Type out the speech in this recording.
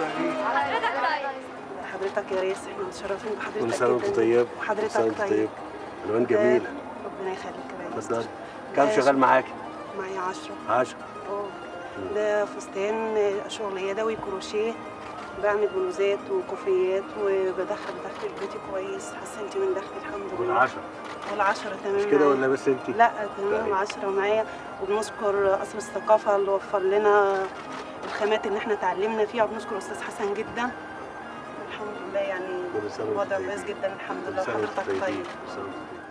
وسهلا حضرتك يا ريس احنا متشرفين بحضرتك كل سنه وانت جداً. طيب وحضرتك كل سنه وانت طيب طيب الوان جميله ربنا يخليك يا ريس اتفضل كم ده شغال معاك معايا 10 10 اه ده فستان شغل يدوي كروشيه بعمل بلوزات وكوفيات وبدخل دخل بيتي كويس حسنت من دخلي الحمد لله والعشرة والعشرة تمام مش كده معايا. ولا بس انت لا تمام طيب. عشرة معايا وبنشكر قصر الثقافة اللي وفر لنا الخامات اللي احنا اتعلمنا فيها وبنشكر أستاذ حسن جدا الحمد لله يعني كل سنه وانت وضع طيب كويس جدا الحمد كل لله سنه وانت وحضرتك طيب طيب كل سنه وانت طيب